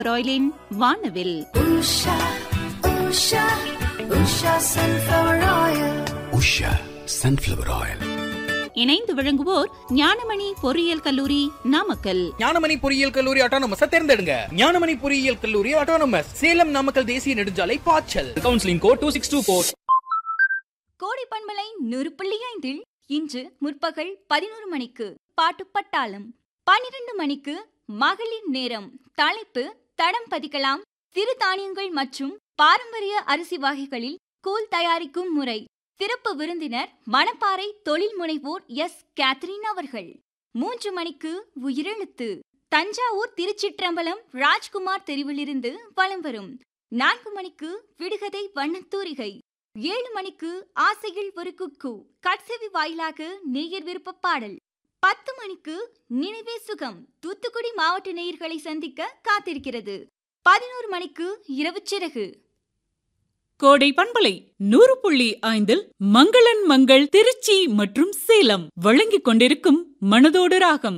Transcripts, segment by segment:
ராயலின் வானவில் Usha, Usha, Usha sunflower oil. Usha sunflower oil இணைந்து வழங்குவோர் ஞானமணி பொறியியல் கல்லூரி நாமக்கல் ஞானமணி பொறியியல் கல்லூரி ஆட்டோனமஸ் தேர்ந்தெடுங்க ஞானமணி பொறியியல் கல்லூரி ஆட்டோனமஸ் சேலம் நாமக்கல் தேசிய நெடுஞ்சாலை பாய்ச்சல் counselling code two six two four Kodai பண்பலை நூறு புள்ளி ஐந்தில் இன்று முற்பகல் பதினோரு மணிக்கு பாட்டு பட்டாளம் பன்னிரண்டு மணிக்கு மகளிர் நேரம் தலைப்பு தடம் பதிக்கலாம் சிறுதானியங்கள் மற்றும் பாரம்பரிய அரிசி வகைகளில் கூழ் தயாரிக்கும் முறை சிறப்பு விருந்தினர் மணப்பாறை தொழில் முனைவோர் எஸ் கேத்ரின் அவர்கள் மூன்று மணிக்கு உயிரெழுத்து தஞ்சாவூர் திருச்சிற்றம்பலம் ராஜ்குமார் தெருவிலிருந்து வலம் வரும் நான்கு மணிக்கு விடுகதை வண்ணத்தூரிகை ஏழு மணிக்கு ஆசையில் ஒரு குக்கு கட்செவி வாயிலாக நேயர் விருப்ப பாடல் பத்து மணிக்கு நினைவே சுகம் தூத்துக்குடி மாவட்ட நேயர்களை சந்திக்க காத்திருக்கிறது பதினோரு மணிக்கு இரவு சிறகு கோடை பண்பலை நூறு புள்ளி ஐந்தில் மங்களன் மங்கள் திருச்சி மற்றும் சேலம் வழங்கிக் கொண்டிருக்கும் மனதோடு ராகம்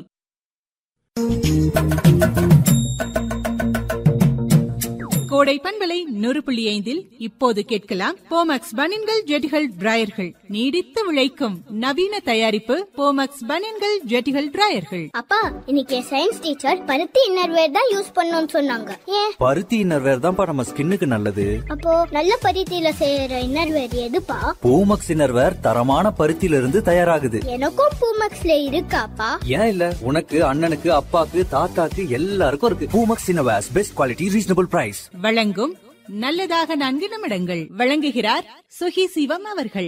கோடை பண்பலை நூறு புள்ளி ஐந்தில் இப்போது கேட்கலாம் போமக்ஸ் பனின்கள் ஜெட்டிகள் டிராயர்கள் நீடித்து விளைக்கும் நவீன தயாரிப்பு போமக்ஸ் பனின்கள் ஜெட்டிகள் டிராயர்கள் அப்பா இன்னைக்கு சயின்ஸ் டீச்சர் பருத்தி இன்னர்வேர் தான் யூஸ் பண்ணணும்னு சொன்னாங்க ஏன் பருத்தி இன்னர்வேர் தான்ப்பா நம்ம ஸ்கின்னுக்கு நல்லது அப்போ நல்ல பருத்தியில செய்யற இன்னர்வேர் எதுப்பா பூமக்ஸ் இன்னர்வேர் தரமான பருத்தியில இருந்து தயாராகுது எனக்கும் பூமக்ஸ்ல இருக்காப்பா ஏன் இல்ல உனக்கு அண்ணனுக்கு அப்பாக்கு தாத்தாக்கு எல்லாருக்கும் இருக்கு Poomex innerwears best quality reasonable price வழங்கும் நல்லதாக நான்கு நிமிடங்கள் வழங்குகிறார் சுகி சிவம் அவர்கள்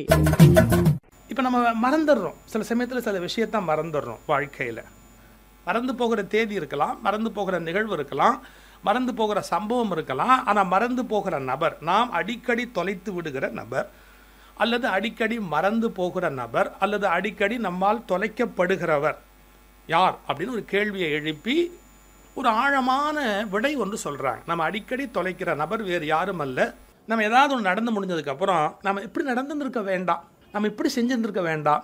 இப்போ நம்ம மறந்துடுறோம் சில சமயத்தில் சில விஷயத்த மறந்துடுறோம் வாழ்க்கையில் மறந்து போகிற தேதி இருக்கலாம் மறந்து போகிற நிகழ்வு இருக்கலாம் மறந்து போகிற சம்பவம் இருக்கலாம் ஆனால் மறந்து போகிற நபர் நாம் அடிக்கடி தொலைத்து விடுகிற நபர் அல்லது அடிக்கடி மறந்து போகிற நபர் அல்லது அடிக்கடி நம்மால் தொலைக்கப்படுகிறவர் யார் அப்படின்னு ஒரு கேள்வியை எழுப்பி ஒரு ஆழமான விடை ஒன்று சொல்கிறாங்க நம்ம அடிக்கடி தொலைக்கிற நபர் வேறு யாரும் அல்ல நம்ம ஏதாவது ஒன்று நடந்து முடிஞ்சதுக்கப்புறம் நம்ம இப்படி நடந்துருக்க வேண்டாம் நம்ம இப்படி செஞ்சுருந்துருக்க வேண்டாம்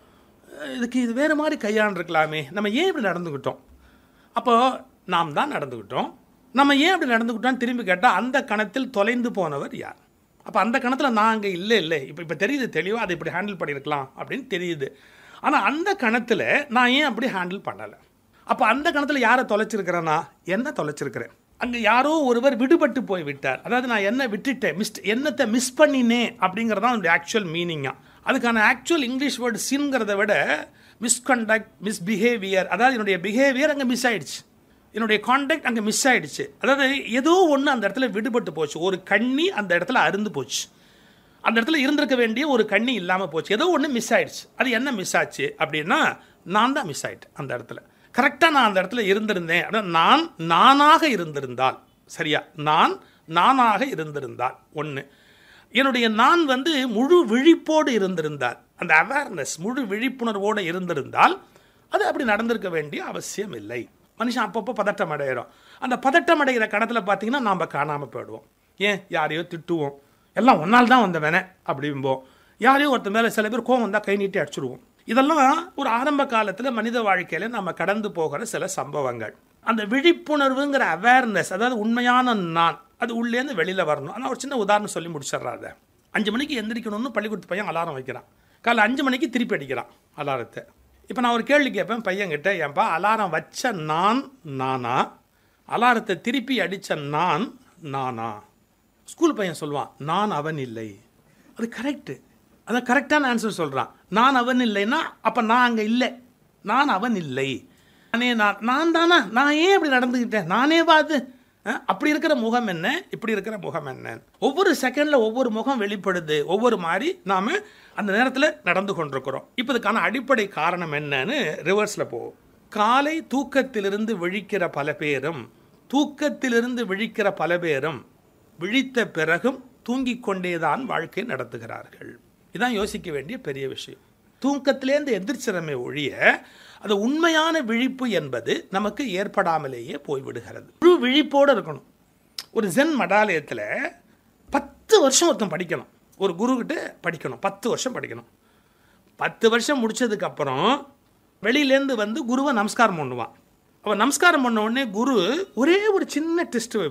இதுக்கு இது வேறு மாதிரி கையாண்டிருக்கலாமே நம்ம ஏன் இப்படி நடந்துக்கிட்டோம் அப்போது நாம் தான் நடந்துக்கிட்டோம் நம்ம ஏன் இப்படி நடந்துக்கிட்டோம் திரும்பி கேட்டால் அந்த கணத்தில் தொலைந்து போனவர் யார் அப்போ அந்த கணத்தில் நான் அங்கே இல்லை இல்லை இப்போ இப்போ தெரியுது தெளிவாக அதை இப்படி ஹேண்டில் பண்ணியிருக்கலாம் அப்படின்னு தெரியுது ஆனால் அந்த கணத்தில் நான் ஏன் அப்படி ஹேண்டில் பண்ணலை அப்போ அந்த கணத்தில் யாரை தொலைச்சிருக்கிறேன்னா என்ன தொலைச்சிருக்கிறேன் அங்கே யாரோ ஒருவர் விடுபட்டு போய் விட்டார் அதாவது நான் என்ன விட்டுட்டேன் மிஸ் என்னத்தை மிஸ் பண்ணினேன் அப்படிங்கிறது தான் அதனுடைய ஆக்சுவல் மீனிங்காக அதுக்கான ஆக்சுவல் இங்கிலீஷ் வேர்டு சின்ங்கிறத விட மிஸ்கண்டக்ட் மிஸ்பிஹேவியர் அதாவது என்னுடைய பிஹேவியர் அங்கே மிஸ் ஆயிடுச்சு என்னுடைய கான்டாக்ட் அங்கே மிஸ் ஆயிடுச்சு அதாவது ஏதோ ஒன்று அந்த இடத்துல விடுபட்டு போச்சு ஒரு கண்ணி அந்த இடத்துல அருந்து போச்சு அந்த இடத்துல இருந்திருக்க வேண்டிய ஒரு கண்ணி இல்லாமல் போச்சு ஏதோ ஒன்று மிஸ் ஆயிடுச்சு அது என்ன மிஸ் ஆச்சு அப்படின்னா நான் தான் மிஸ் ஆயிட்டேன் அந்த இடத்துல கரெக்டாக நான் அந்த இடத்துல இருந்திருந்தேன் அப்படின்னா நான் நானாக இருந்திருந்தால் சரியா நான் நானாக இருந்திருந்தால் ஒன்று என்னுடைய நான் வந்து முழு விழிப்போடு இருந்திருந்தால் அந்த அவேர்னஸ் முழு விழிப்புணர்வோடு இருந்திருந்தால் அது அப்படி நடந்திருக்க வேண்டிய அவசியம் இல்லை மனுஷன் அப்பப்போ பதட்டம் அடையிறோம் அந்த பதட்டம் அடைகிற கணத்தில் பார்த்தீங்கன்னா நாம் காணாமல் போயிடுவோம் ஏன் யாரையோ திட்டுவோம் எல்லாம் ஒன்றால் தான் வந்தவனே அப்படிம்போம் யாரையோ ஒருத்தர் மேலே சில பேர் கோவம் வந்தால் கை நீட்டி அடிச்சிடுவோம் இதெல்லாம் ஒரு ஆரம்ப காலத்தில் மனித வாழ்க்கையில் நம்ம கடந்து போகிற சில சம்பவங்கள் அந்த விழிப்புணர்வுங்கிற அவேர்னஸ் அதாவது உண்மையான நான் அது உள்ளேருந்து வெளியில் வரணும் ஆனால் ஒரு சின்ன உதாரணம் சொல்லி முடிச்சிடுறாத அஞ்சு மணிக்கு எந்திரிக்கணும்னு பள்ளிக்கூடத்து பையன் அலாரம் வைக்கிறான் காலைல அஞ்சு மணிக்கு திருப்பி அடிக்கிறான் அலாரத்தை இப்போ நான் ஒரு கேள்வி கேட்பேன் பையன்கிட்ட ஏன்பா அலாரம் வச்ச நான் நானா அலாரத்தை திருப்பி அடித்த நான் நானா ஸ்கூல் பையன் சொல்லுவான் நான் அவன் இல்லை அது கரெக்டு அதான் கரெக்டான ஆன்சர் சொல்கிறான் நான் அவன் இல்லைன்னா அப்போ நான் அங்கே இல்லை நான் அவன் இல்லை நானே நான் நான் தானா நான் ஏன் இப்படி நடந்துக்கிட்டேன் நானே பார்த்து அப்படி இருக்கிற முகம் என்ன இப்படி இருக்கிற முகம் என்ன ஒவ்வொரு செகண்டில் ஒவ்வொரு முகம் வெளிப்படுது ஒவ்வொரு மாதிரி நாம் அந்த நேரத்தில் நடந்து கொண்டிருக்கிறோம் இப்போ இதுக்கான அடிப்படை காரணம் என்னன்னு ரிவர்ஸில் போவோம் காலை தூக்கத்திலிருந்து விழிக்கிற பல பேரும் தூக்கத்திலிருந்து விழிக்கிற பல பேரும் விழித்த பிறகும் தூங்கிக் கொண்டேதான் வாழ்க்கை நடத்துகிறார்கள் இதான் யோசிக்க வேண்டிய பெரிய விஷயம் தூக்கத்திலேருந்து எந்திரிச்சிடமே ஒழிய அது உண்மையான விழிப்பு என்பது நமக்கு ஏற்படாமலேயே போய்விடுகிறது முழு விழிப்போடு இருக்கணும் ஒரு ஜென் மடாலயத்தில் பத்து வருஷம் ஒருத்தன் படிக்கணும் ஒரு குருக்கிட்ட படிக்கணும் பத்து வருஷம் படிக்கணும் பத்து வருஷம் முடிச்சதுக்கப்புறம் வெளியிலேருந்து வந்து குருவை நமஸ்காரம் பண்ணுவான் அவன் நமஸ்காரம் பண்ண உடனே குரு ஒரே ஒரு சின்ன டெஸ்ட்